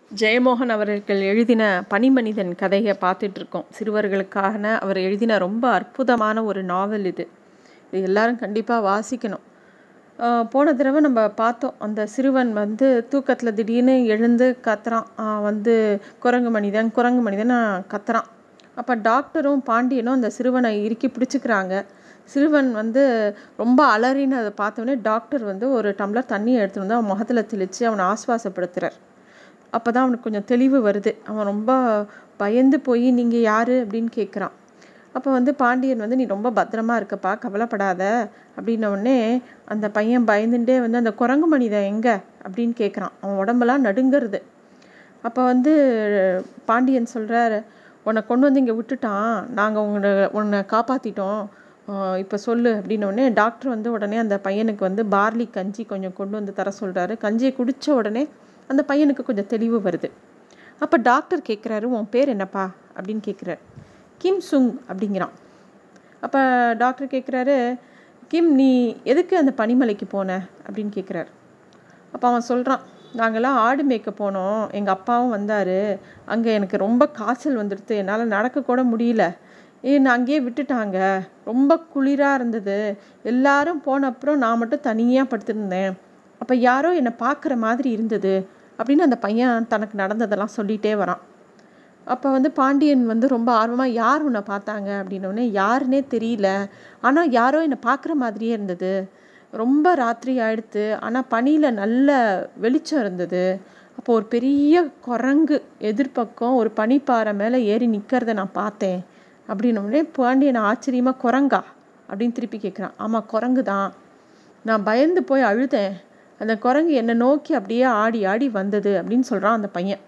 ஜெயமோகன் அவர்கள் எழுதின பனிமனிதன் கதையை பார்த்துட்ருக்கோம் சிறுவர்களுக்கான அவர் எழுதின ரொம்ப அற்புதமான ஒரு நாவல் இது இது எல்லாரும் கண்டிப்பாக வாசிக்கணும் போன தடவை நம்ம பார்த்தோம் அந்த சிறுவன் வந்து தூக்கத்தில் திடீர்னு எழுந்து கத்துறான் வந்து குரங்கு மனிதன் குரங்கு மனிதன் கத்துறான் அப்போ டாக்டரும் பாண்டியனும் அந்த சிறுவனை இறுக்கி பிடிச்சிக்கிறாங்க சிறுவன் வந்து ரொம்ப அலறின்னு அதை பார்த்தோன்னே டாக்டர் வந்து ஒரு டம்ளர் தண்ணியை எடுத்துகிட்டு வந்து அவன் முகத்தில் தெளித்து அவனை ஆஸ்வாசப்படுத்துகிறார் அப்போ தான் அவனுக்கு கொஞ்சம் தெளிவு வருது அவன் ரொம்ப பயந்து போய் நீங்கள் யார் அப்படின்னு கேட்குறான் அப்போ வந்து பாண்டியன் வந்து நீ ரொம்ப பத்திரமா இருக்கப்பா கவலைப்படாத அப்படின்னோடனே அந்த பையன் பயந்துட்டே வந்து அந்த குரங்கு மனிதன் எங்கே அப்படின்னு கேட்குறான் அவன் உடம்பெல்லாம் நடுங்கிறது அப்போ வந்து பாண்டியன் சொல்கிறார் உன்னை கொண்டு வந்து இங்கே விட்டுட்டான் நாங்கள் உங்களை உன்னை காப்பாற்றிட்டோம் இப்போ சொல்லு அப்படின்னோடனே டாக்டர் வந்து உடனே அந்த பையனுக்கு வந்து பார்லி கஞ்சி கொஞ்சம் கொண்டு வந்து தர சொல்கிறாரு கஞ்சியை குடித்த உடனே அந்த பையனுக்கு கொஞ்சம் தெளிவு வருது அப்போ டாக்டர் கேட்குறாரு உன் பேர் என்னப்பா அப்படின்னு கேட்குறாரு கிம் சுங் அப்படிங்கிறான் அப்போ டாக்டர் கேட்குறாரு கிம் நீ எதுக்கு அந்த பனிமலைக்கு போன அப்படின்னு கேட்குறாரு அப்போ அவன் சொல்கிறான் நாங்கள்லாம் ஆடு மேய்க்க போனோம் எங்கள் அப்பாவும் வந்தார் அங்கே எனக்கு ரொம்ப காய்ச்சல் வந்துடுது என்னால் நடக்கக்கூட முடியல ஏன்னு அங்கேயே விட்டுட்டாங்க ரொம்ப குளிராக இருந்தது எல்லாரும் போன அப்புறம் நான் மட்டும் தனியாக படுத்திருந்தேன் அப்போ யாரோ என்னை பார்க்குற மாதிரி இருந்தது அப்படின்னு அந்த பையன் தனக்கு நடந்ததெல்லாம் சொல்லிகிட்டே வரான் அப்போ வந்து பாண்டியன் வந்து ரொம்ப ஆர்வமாக யார் உன்னை பார்த்தாங்க அப்படின்னோடனே யாருன்னே தெரியல ஆனால் யாரோ என்னை பார்க்குற மாதிரியே இருந்தது ரொம்ப ராத்திரி ஆயிடுத்து ஆனால் பனியில் நல்ல வெளிச்சம் இருந்தது அப்போ ஒரு பெரிய குரங்கு எதிர்பக்கம் ஒரு பனிப்பாறை மேலே ஏறி நிற்கிறத நான் பார்த்தேன் அப்படின்னோடனே பாண்டியன் ஆச்சரியமாக குரங்கா அப்படின்னு திருப்பி கேட்குறான் ஆமாம் குரங்கு தான் நான் பயந்து போய் அழுதேன் அந்த குரங்கு என்னை நோக்கி அப்படியே ஆடி ஆடி வந்தது அப்படின்னு சொல்கிறான் அந்த பையன்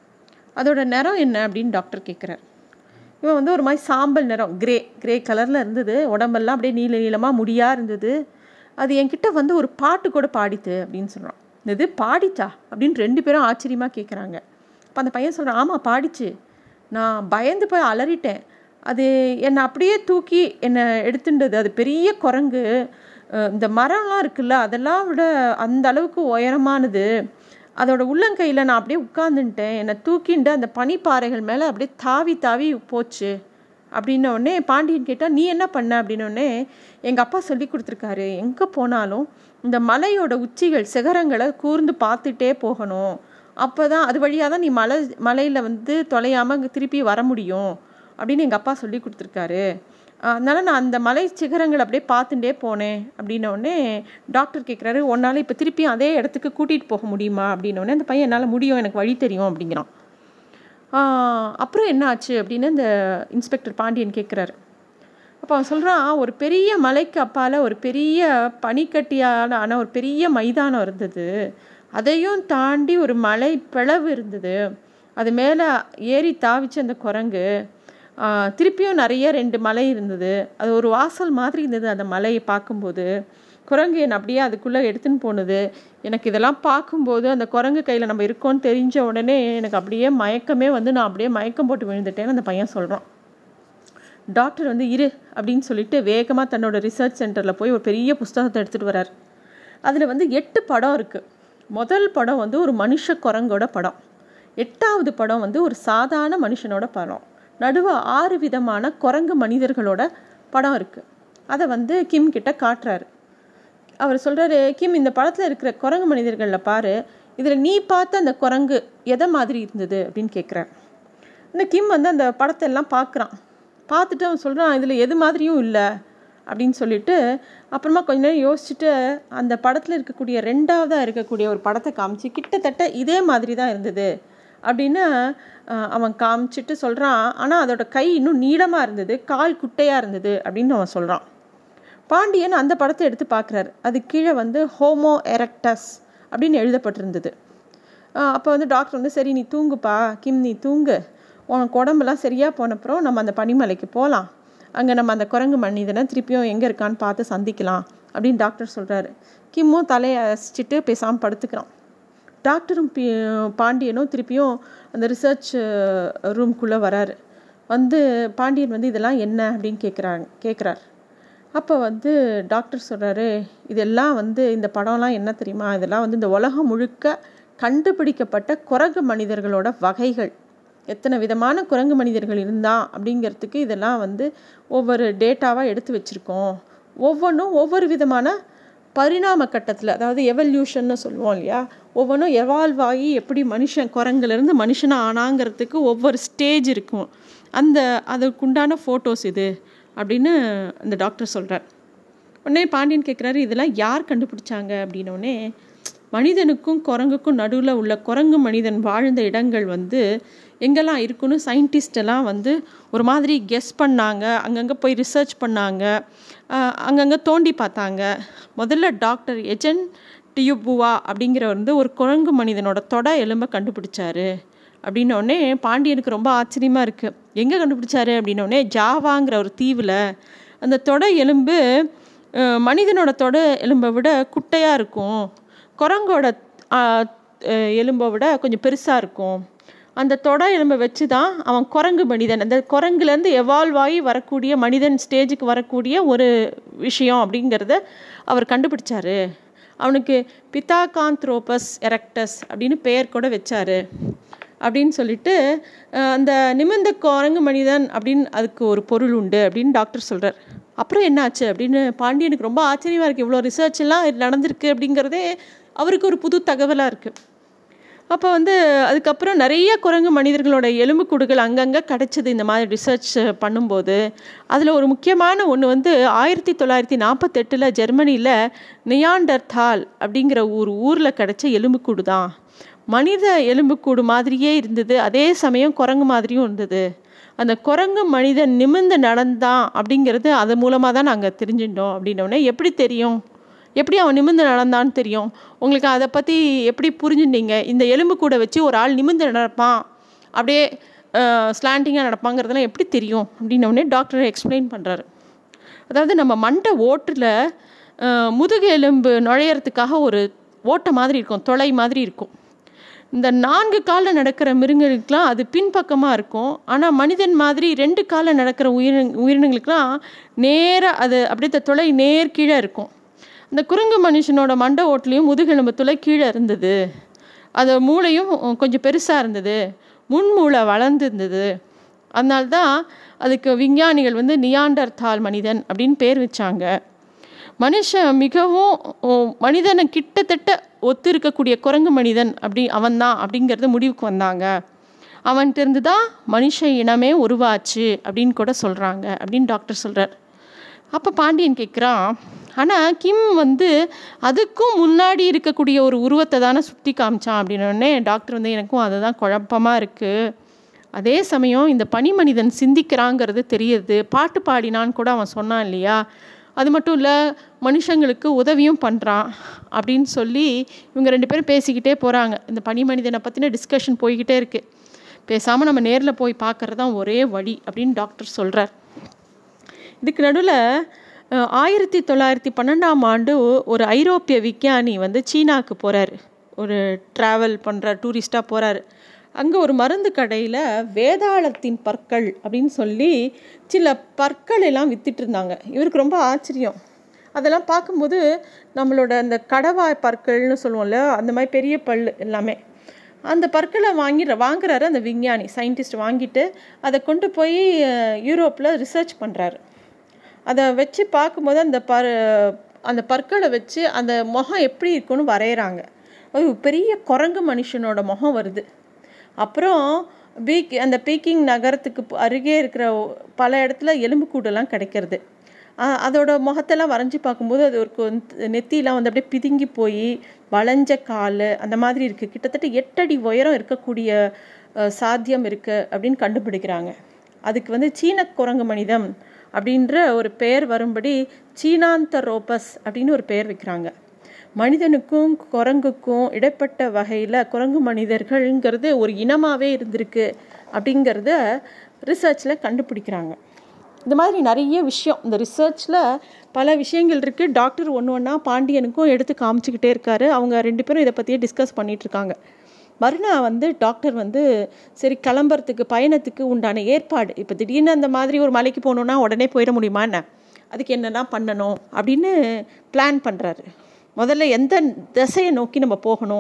அதோட நிறம் என்ன அப்படின்னு டாக்டர் கேட்குறார் இவன் வந்து ஒரு மாதிரி சாம்பல் நிறம் கிரே கிரே கலரில் இருந்தது உடம்பெல்லாம் அப்படியே நீல நீளமாக முடியாக இருந்தது அது என்கிட்ட வந்து ஒரு பாட்டு கூட பாடித்து அப்படின்னு சொல்கிறான் இது பாடிச்சா அப்படின்னு ரெண்டு பேரும் ஆச்சரியமாக கேட்குறாங்க அப்போ அந்த பையன் சொல்கிறான் ஆமாம் பாடிச்சு நான் பயந்து போய் அலறிட்டேன் அது என்னை அப்படியே தூக்கி என்னை எடுத்துட்டது அது பெரிய குரங்கு இந்த மரம்லாம் இருக்குல்ல அதெல்லாம் விட அந்த அளவுக்கு உயரமானது அதோட உள்ளங்கையில் நான் அப்படியே உட்காந்துட்டேன் என்னை தூக்கிண்டு அந்த பனிப்பாறைகள் மேலே அப்படியே தாவி தாவி போச்சு அப்படின்னோடனே பாண்டியன் கேட்டால் நீ என்ன பண்ண அப்படின்னோடனே எங்கள் அப்பா சொல்லி கொடுத்துருக்காரு எங்கே போனாலும் இந்த மலையோட உச்சிகள் சிகரங்களை கூர்ந்து பார்த்துட்டே போகணும் அப்போ தான் அது வழியாக தான் நீ மலை மலையில் வந்து தொலையாமல் திருப்பி வர முடியும் அப்படின்னு எங்கள் அப்பா சொல்லி கொடுத்துருக்காரு அதனால் நான் அந்த மலை சிகரங்கள் அப்படியே பார்த்துட்டே போனேன் அப்படின்னோடனே டாக்டர் கேட்குறாரு உன்னால் இப்போ திருப்பியும் அதே இடத்துக்கு கூட்டிகிட்டு போக முடியுமா அப்படின்னோடனே அந்த பையன் என்னால் முடியும் எனக்கு வழி தெரியும் அப்படிங்கிறான் அப்புறம் என்ன ஆச்சு அப்படின்னு இந்த இன்ஸ்பெக்டர் பாண்டியன் கேட்குறாரு அப்போ அவன் சொல்கிறான் ஒரு பெரிய மலைக்கு அப்பால் ஒரு பெரிய பனிக்கட்டியால் ஆன ஒரு பெரிய மைதானம் இருந்தது அதையும் தாண்டி ஒரு மலை பிளவு இருந்தது அது மேலே ஏறி தாவிச்சு அந்த குரங்கு திருப்பியும் நிறைய ரெண்டு மலை இருந்தது அது ஒரு வாசல் மாதிரி இருந்தது அந்த மலையை பார்க்கும்போது குரங்கு என்னை அப்படியே அதுக்குள்ளே எடுத்துன்னு போனது எனக்கு இதெல்லாம் பார்க்கும்போது அந்த குரங்கு கையில் நம்ம இருக்கோன்னு தெரிஞ்ச உடனே எனக்கு அப்படியே மயக்கமே வந்து நான் அப்படியே மயக்கம் போட்டு விழுந்துட்டேன்னு அந்த பையன் சொல்கிறான் டாக்டர் வந்து இரு அப்படின்னு சொல்லிட்டு வேகமாக தன்னோட ரிசர்ச் சென்டரில் போய் ஒரு பெரிய புஸ்தகத்தை எடுத்துகிட்டு வரார் அதில் வந்து எட்டு படம் இருக்குது முதல் படம் வந்து ஒரு மனுஷ குரங்கோட படம் எட்டாவது படம் வந்து ஒரு சாதாரண மனுஷனோட படம் நடுவே ஆறு விதமான குரங்கு மனிதர்களோட படம் இருக்குது அதை வந்து கிம் கிட்ட காட்டுறாரு அவர் சொல்கிறாரு கிம் இந்த படத்தில் இருக்கிற குரங்கு மனிதர்களில் பாரு இதில் நீ பார்த்த அந்த குரங்கு எதை மாதிரி இருந்தது அப்படின்னு கேட்குறார் இந்த கிம் வந்து அந்த படத்தை எல்லாம் பார்க்குறான் பார்த்துட்டு அவன் சொல்கிறான் இதில் எது மாதிரியும் இல்லை அப்படின்னு சொல்லிட்டு அப்புறமா கொஞ்ச நேரம் யோசிச்சுட்டு அந்த படத்தில் இருக்கக்கூடிய ரெண்டாவதாக இருக்கக்கூடிய ஒரு படத்தை காமிச்சு கிட்டத்தட்ட இதே மாதிரி தான் இருந்தது அப்படின்னு அவன் காமிச்சிட்டு சொல்கிறான் ஆனால் அதோட கை இன்னும் நீளமாக இருந்தது கால் குட்டையாக இருந்தது அப்படின்னு அவன் சொல்கிறான் பாண்டியன் அந்த படத்தை எடுத்து பார்க்குறாரு அது கீழே வந்து ஹோமோ எரக்டஸ் அப்படின்னு எழுதப்பட்டிருந்தது அப்போ வந்து டாக்டர் வந்து சரி நீ தூங்குப்பா கிம் நீ தூங்கு உனக்கு உடம்புலாம் சரியாக போனப்புறம் நம்ம அந்த பனிமலைக்கு போகலாம் அங்கே நம்ம அந்த குரங்கு மனிதனை திருப்பியும் எங்கே இருக்கான்னு பார்த்து சந்திக்கலாம் அப்படின்னு டாக்டர் சொல்கிறாரு கிம்மும் தலையை அசிச்சுட்டு பேசாமல் படுத்துக்கிறான் டாக்டரும் பி பாண்டியனும் திருப்பியும் அந்த ரிசர்ச் ரூம்குள்ளே வராரு வந்து பாண்டியன் வந்து இதெல்லாம் என்ன அப்படின்னு கேட்குறாங்க கேட்குறாரு அப்போ வந்து டாக்டர் சொல்கிறாரு இதெல்லாம் வந்து இந்த படம்லாம் என்ன தெரியுமா இதெல்லாம் வந்து இந்த உலகம் முழுக்க கண்டுபிடிக்கப்பட்ட குரங்கு மனிதர்களோட வகைகள் எத்தனை விதமான குரங்கு மனிதர்கள் இருந்தால் அப்படிங்கிறதுக்கு இதெல்லாம் வந்து ஒவ்வொரு டேட்டாவாக எடுத்து வச்சுருக்கோம் ஒவ்வொன்றும் ஒவ்வொரு விதமான பரிணாம கட்டத்தில் அதாவது எவல்யூஷன்னு சொல்லுவோம் இல்லையா ஒவ்வொன்றும் எவால்வ் ஆகி எப்படி மனுஷன் குரங்குலேருந்து மனுஷனாக ஆனாங்கிறதுக்கு ஒவ்வொரு ஸ்டேஜ் இருக்கும் அந்த அதுக்குண்டான ஃபோட்டோஸ் இது அப்படின்னு அந்த டாக்டர் சொல்கிறார் உடனே பாண்டியன் கேட்குறாரு இதெல்லாம் யார் கண்டுபிடிச்சாங்க அப்படின்னோடனே மனிதனுக்கும் குரங்குக்கும் நடுவில் உள்ள குரங்கு மனிதன் வாழ்ந்த இடங்கள் வந்து எங்கெல்லாம் இருக்குன்னு சயின்டிஸ்டெல்லாம் வந்து ஒரு மாதிரி கெஸ் பண்ணாங்க அங்கங்கே போய் ரிசர்ச் பண்ணாங்க அங்கங்கே தோண்டி பார்த்தாங்க முதல்ல டாக்டர் எஜன் டியுபுவா அப்படிங்கிற வந்து ஒரு குரங்கு மனிதனோட தொட எலும்பை கண்டுபிடிச்சாரு அப்படின்னோடனே பாண்டியனுக்கு ரொம்ப ஆச்சரியமாக இருக்குது எங்கே கண்டுபிடிச்சாரு அப்படின்னோடனே ஜாவாங்கிற ஒரு தீவில் அந்த தொட எலும்பு மனிதனோட தொட எலும்பை விட குட்டையாக இருக்கும் குரங்கோட எலும்பை விட கொஞ்சம் பெருசாக இருக்கும் அந்த தொட எலும்பை வச்சு தான் அவன் குரங்கு மனிதன் அந்த குரங்குலேருந்து எவால்வ் ஆகி வரக்கூடிய மனிதன் ஸ்டேஜுக்கு வரக்கூடிய ஒரு விஷயம் அப்படிங்கிறத அவர் கண்டுபிடிச்சாரு அவனுக்கு பித்தாகாந்த்ரோபஸ் எரக்டஸ் அப்படின்னு பெயர் கூட வச்சார் அப்படின்னு சொல்லிட்டு அந்த நிமிர்ந்த குரங்கு மனிதன் அப்படின்னு அதுக்கு ஒரு பொருள் உண்டு அப்படின்னு டாக்டர் சொல்கிறார் அப்புறம் என்னாச்சு அப்படின்னு பாண்டியனுக்கு ரொம்ப ஆச்சரியமாக இருக்குது இவ்வளோ ரிசர்ச் எல்லாம் நடந்திருக்கு அப்படிங்கிறதே அவருக்கு ஒரு புது தகவலாக இருக்குது அப்போ வந்து அதுக்கப்புறம் நிறைய குரங்கு மனிதர்களோட எலும்புக்கூடுகள் அங்கங்கே கிடச்சிது இந்த மாதிரி ரிசர்ச் பண்ணும்போது அதில் ஒரு முக்கியமான ஒன்று வந்து ஆயிரத்தி தொள்ளாயிரத்தி நாற்பத்தெட்டில் ஜெர்மனியில் நியாண்டர் தால் அப்படிங்கிற ஊர் ஊரில் கிடச்ச எலும்புக்கூடு தான் மனித எலும்புக்கூடு மாதிரியே இருந்தது அதே சமயம் குரங்கு மாதிரியும் இருந்தது அந்த குரங்கு மனிதன் நிமிர்ந்து நடந்தான் அப்படிங்கிறது அது மூலமாக தான் நாங்கள் தெரிஞ்சுட்டோம் அப்படின்னோடனே எப்படி தெரியும் எப்படி அவன் நிமிர்ந்து நடந்தான்னு தெரியும் உங்களுக்கு அதை பற்றி எப்படி புரிஞ்சுட்டீங்க இந்த எலும்பு கூட வச்சு ஒரு ஆள் நிமிர்ந்து நடப்பான் அப்படியே ஸ்லாண்டிங்காக நடப்பாங்கிறதெல்லாம் எப்படி தெரியும் அப்படின்னோடனே டாக்டர் எக்ஸ்பிளைன் பண்ணுறாரு அதாவது நம்ம மண்டை ஓட்டில் முதுகு எலும்பு நுழையிறதுக்காக ஒரு ஓட்டை மாதிரி இருக்கும் தொலை மாதிரி இருக்கும் இந்த நான்கு காலில் நடக்கிற மிருகங்களுக்கெலாம் அது பின்பக்கமாக இருக்கும் ஆனால் மனிதன் மாதிரி ரெண்டு காலில் நடக்கிற உயிரின உயிரினங்களுக்கெலாம் நேராக அது அப்படியே தொலை நேர் கீழே இருக்கும் இந்த குரங்கு மனுஷனோட மண்டை ஓட்டுலேயும் முதுகெலும்பு துளை கீழே இருந்தது அது மூளையும் கொஞ்சம் பெருசாக இருந்தது முன் மூளை வளர்ந்து இருந்தது அதனால்தான் அதுக்கு விஞ்ஞானிகள் வந்து நியாண்டர் தால் மனிதன் அப்படின்னு பேர் வச்சாங்க மனுஷன் மிகவும் மனிதனை கிட்டத்தட்ட ஒத்து இருக்கக்கூடிய குரங்கு மனிதன் அப்படி அவன்தான் அப்படிங்கிறது முடிவுக்கு வந்தாங்க அவன்கிட்ட தான் மனுஷ இனமே உருவாச்சு அப்படின்னு கூட சொல்கிறாங்க அப்படின்னு டாக்டர் சொல்கிறார் அப்போ பாண்டியன் கேட்குறான் ஆனால் கிம் வந்து அதுக்கும் முன்னாடி இருக்கக்கூடிய ஒரு உருவத்தை தானே சுற்றி காமிச்சான் அப்படின்னோடனே டாக்டர் வந்து எனக்கும் அதுதான் குழப்பமாக இருக்குது அதே சமயம் இந்த பனி மனிதன் சிந்திக்கிறாங்கிறது தெரியுது பாட்டு பாடினான்னு கூட அவன் சொன்னான் இல்லையா அது மட்டும் இல்லை மனுஷங்களுக்கு உதவியும் பண்ணுறான் அப்படின்னு சொல்லி இவங்க ரெண்டு பேரும் பேசிக்கிட்டே போகிறாங்க இந்த பனி மனிதனை பற்றின டிஸ்கஷன் போய்கிட்டே இருக்குது பேசாமல் நம்ம நேரில் போய் பார்க்குறது தான் ஒரே வழி அப்படின்னு டாக்டர் சொல்கிறார் இதுக்கு நடுவில் ஆயிரத்தி தொள்ளாயிரத்தி பன்னெண்டாம் ஆண்டு ஒரு ஐரோப்பிய விஞ்ஞானி வந்து சீனாவுக்கு போகிறார் ஒரு ட்ராவல் பண்ணுற டூரிஸ்ட்டாக போகிறாரு அங்கே ஒரு மருந்து கடையில் வேதாளத்தின் பற்கள் அப்படின்னு சொல்லி சில பற்கள் எல்லாம் வித்துட்டு இருந்தாங்க இவருக்கு ரொம்ப ஆச்சரியம் அதெல்லாம் பார்க்கும்போது நம்மளோட அந்த கடவாய் பற்கள்னு சொல்லுவோம்ல அந்த மாதிரி பெரிய பல் எல்லாமே அந்த பற்களை வாங்கி வாங்குறாரு அந்த விஞ்ஞானி சயின்டிஸ்ட் வாங்கிட்டு அதை கொண்டு போய் யூரோப்பில் ரிசர்ச் பண்ணுறாரு அதை வச்சு பார்க்கும்போது அந்த பர் அந்த பற்களை வச்சு அந்த முகம் எப்படி இருக்குன்னு வரைகிறாங்க ஒரு பெரிய குரங்கு மனுஷனோட முகம் வருது அப்புறம் பீக் அந்த பீக்கிங் நகரத்துக்கு அருகே இருக்கிற பல இடத்துல எலும்புக்கூடெல்லாம் கிடைக்கிறது அதோட முகத்தெல்லாம் வரைஞ்சி பார்க்கும்போது அது ஒரு நெத்திலாம் வந்து அப்படியே பிதுங்கி போய் வளைஞ்ச கால் அந்த மாதிரி இருக்குது கிட்டத்தட்ட எட்டடி உயரம் இருக்கக்கூடிய சாத்தியம் இருக்குது அப்படின்னு கண்டுபிடிக்கிறாங்க அதுக்கு வந்து சீன குரங்கு மனிதம் அப்படின்ற ஒரு பெயர் வரும்படி சீனாந்தரோபஸ் அப்படின்னு ஒரு பெயர் வைக்கிறாங்க மனிதனுக்கும் குரங்குக்கும் இடைப்பட்ட வகையில் குரங்கு மனிதர்கள்ங்கிறது ஒரு இனமாகவே இருந்திருக்கு அப்படிங்கிறத ரிசர்ச்சில் கண்டுபிடிக்கிறாங்க இந்த மாதிரி நிறைய விஷயம் இந்த ரிசர்ச்சில் பல விஷயங்கள் இருக்குது டாக்டர் ஒன்று ஒன்றா பாண்டியனுக்கும் எடுத்து காமிச்சிக்கிட்டே இருக்காரு அவங்க ரெண்டு பேரும் இதை பற்றியே டிஸ்கஸ் பண்ணிகிட்ருக்காங்க மறுநாள் வந்து டாக்டர் வந்து சரி கிளம்புறதுக்கு பயணத்துக்கு உண்டான ஏற்பாடு இப்போ திடீர்னு அந்த மாதிரி ஒரு மலைக்கு போகணுன்னா உடனே போயிட முடியுமா என்ன அதுக்கு என்னெல்லாம் பண்ணணும் அப்படின்னு பிளான் பண்ணுறாரு முதல்ல எந்த திசையை நோக்கி நம்ம போகணும்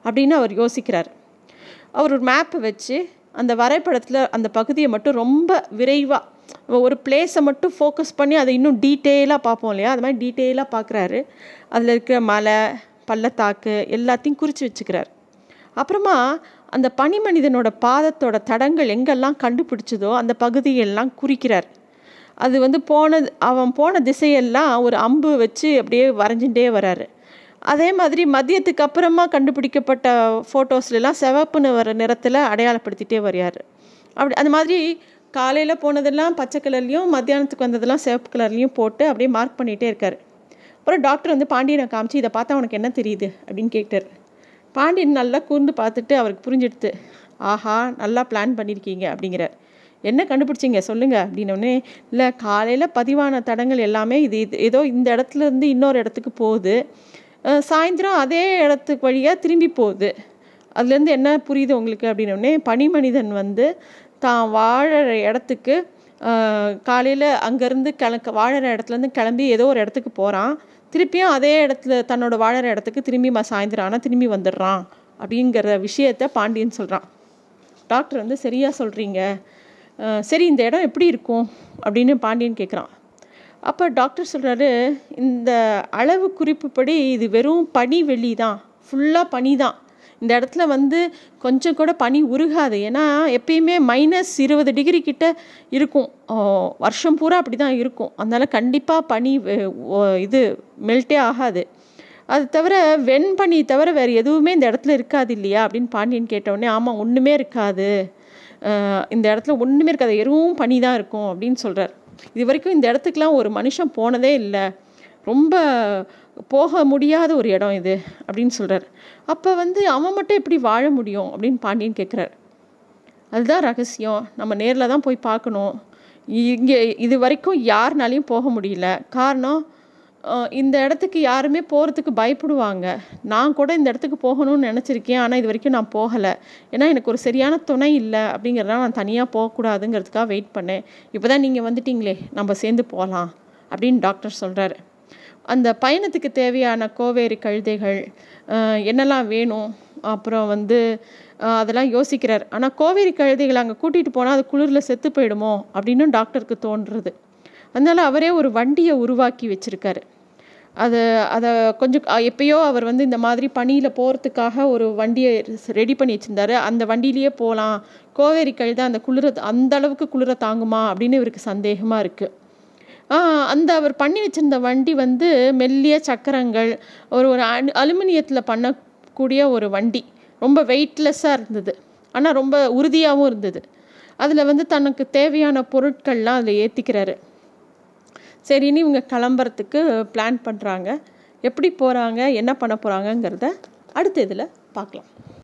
அப்படின்னு அவர் யோசிக்கிறார் அவர் ஒரு மேப்பை வச்சு அந்த வரைபடத்தில் அந்த பகுதியை மட்டும் ரொம்ப விரைவாக ஒரு பிளேஸை மட்டும் ஃபோக்கஸ் பண்ணி அதை இன்னும் டீட்டெயிலாக பார்ப்போம் இல்லையா அது மாதிரி டீட்டெயிலாக பார்க்குறாரு அதில் இருக்கிற மலை பள்ளத்தாக்கு எல்லாத்தையும் குறித்து வச்சுக்கிறார் அப்புறமா அந்த பனிமனிதனோட பாதத்தோட தடங்கள் எங்கெல்லாம் கண்டுபிடிச்சதோ அந்த பகுதியெல்லாம் குறிக்கிறார் அது வந்து போன அவன் போன திசையெல்லாம் ஒரு அம்பு வச்சு அப்படியே வரைஞ்சுட்டே வராரு அதே மாதிரி மதியத்துக்கு அப்புறமா கண்டுபிடிக்கப்பட்ட ஃபோட்டோஸ்லாம் சிவப்புன்னு வர நிறத்தில் அடையாளப்படுத்திட்டே வரையார் அப்படி அந்த மாதிரி காலையில் போனதெல்லாம் பச்சை கலர்லேயும் மத்தியானத்துக்கு வந்ததெல்லாம் சிவப்பு கலர்லேயும் போட்டு அப்படியே மார்க் பண்ணிகிட்டே இருக்கார் அப்புறம் டாக்டர் வந்து பாண்டியனை காமிச்சு இதை பார்த்தா உனக்கு என்ன தெரியுது அப்படின்னு கேட்டார் பாண்டியன் நல்லா கூர்ந்து பார்த்துட்டு அவருக்கு புரிஞ்சிடுது ஆஹா நல்லா பிளான் பண்ணியிருக்கீங்க அப்படிங்கிறார் என்ன கண்டுபிடிச்சிங்க சொல்லுங்கள் அப்படின்னோடனே இல்லை காலையில் பதிவான தடங்கள் எல்லாமே இது இது ஏதோ இந்த இடத்துல இருந்து இன்னொரு இடத்துக்கு போகுது சாயந்தரம் அதே இடத்துக்கு வழியாக திரும்பி போகுது அதுலேருந்து என்ன புரியுது உங்களுக்கு அப்படின்னோடனே பனிமனிதன் வந்து தான் வாழற இடத்துக்கு காலையில் அங்கேருந்து கிளக்க வாழற இடத்துலேருந்து கிளம்பி ஏதோ ஒரு இடத்துக்கு போகிறான் திருப்பியும் அதே இடத்துல தன்னோட வாழற இடத்துக்கு திரும்பி ம சாயந்தரம் ஆனால் திரும்பி வந்துடுறான் அப்படிங்கிற விஷயத்த பாண்டியன் சொல்கிறான் டாக்டர் வந்து சரியாக சொல்கிறீங்க சரி இந்த இடம் எப்படி இருக்கும் அப்படின்னு பாண்டியன் கேட்குறான் அப்போ டாக்டர் சொல்கிறாரு இந்த அளவு குறிப்புப்படி இது வெறும் பனி வெளி தான் ஃபுல்லாக பனி தான் இந்த இடத்துல வந்து கொஞ்சம் கூட பனி உருகாது ஏன்னா எப்பயுமே மைனஸ் இருபது டிகிரி கிட்ட இருக்கும் வருஷம் பூரா அப்படி தான் இருக்கும் அதனால் கண்டிப்பாக பனி இது மெல்ட்டே ஆகாது அது தவிர வெண்பனி தவிர வேறு எதுவுமே இந்த இடத்துல இருக்காது இல்லையா அப்படின்னு பாண்டியன் கேட்டவுடனே ஆமாம் ஒன்றுமே இருக்காது இந்த இடத்துல ஒன்றுமே இருக்காது எதுவும் பனி தான் இருக்கும் அப்படின்னு சொல்கிறார் இது வரைக்கும் இந்த இடத்துக்குலாம் ஒரு மனுஷன் போனதே இல்லை ரொம்ப போக முடியாத ஒரு இடம் இது அப்படின்னு சொல்கிறார் அப்போ வந்து அவன் மட்டும் எப்படி வாழ முடியும் அப்படின்னு பாண்டியன் கேட்குறார் அதுதான் ரகசியம் நம்ம நேரில் தான் போய் பார்க்கணும் இங்கே இது வரைக்கும் யாருனாலையும் போக முடியல காரணம் இந்த இடத்துக்கு யாருமே போகிறதுக்கு பயப்படுவாங்க நான் கூட இந்த இடத்துக்கு போகணும்னு நினச்சிருக்கேன் ஆனால் இது வரைக்கும் நான் போகலை ஏன்னா எனக்கு ஒரு சரியான துணை இல்லை அப்படிங்கிறதுனால நான் தனியாக போகக்கூடாதுங்கிறதுக்காக வெயிட் பண்ணேன் இப்போ தான் நீங்கள் வந்துட்டீங்களே நம்ம சேர்ந்து போகலாம் அப்படின்னு டாக்டர் சொல்கிறாரு அந்த பயணத்துக்கு தேவையான கோவேரி கழுதைகள் என்னெல்லாம் வேணும் அப்புறம் வந்து அதெல்லாம் யோசிக்கிறார் ஆனால் கோவேரி கழுதைகளை அங்கே கூட்டிகிட்டு போனால் அது குளிரில் செத்து போயிடுமோ அப்படின்னு டாக்டருக்கு தோன்றுறது அதனால் அவரே ஒரு வண்டியை உருவாக்கி வச்சுருக்காரு அதை அதை கொஞ்சம் எப்பயோ அவர் வந்து இந்த மாதிரி பனியில் போகிறதுக்காக ஒரு வண்டியை ரெடி பண்ணி வச்சுருந்தாரு அந்த வண்டியிலேயே போகலாம் கோவேரி கழுதை அந்த குளிர அந்த அளவுக்கு குளிர தாங்குமா அப்படின்னு இவருக்கு சந்தேகமாக இருக்குது அந்த அவர் பண்ணி வச்சுருந்த வண்டி வந்து மெல்லிய சக்கரங்கள் ஒரு ஒரு அனு அலுமினியத்தில் பண்ணக்கூடிய ஒரு வண்டி ரொம்ப வெயிட்லெஸ்ஸாக இருந்தது ஆனால் ரொம்ப உறுதியாகவும் இருந்தது அதில் வந்து தனக்கு தேவையான பொருட்கள்லாம் அதில் ஏற்றிக்கிறாரு சரின்னு இவங்க கிளம்புறதுக்கு பிளான் பண்ணுறாங்க எப்படி போகிறாங்க என்ன பண்ண போகிறாங்கங்கிறத அடுத்த இதில் பார்க்கலாம்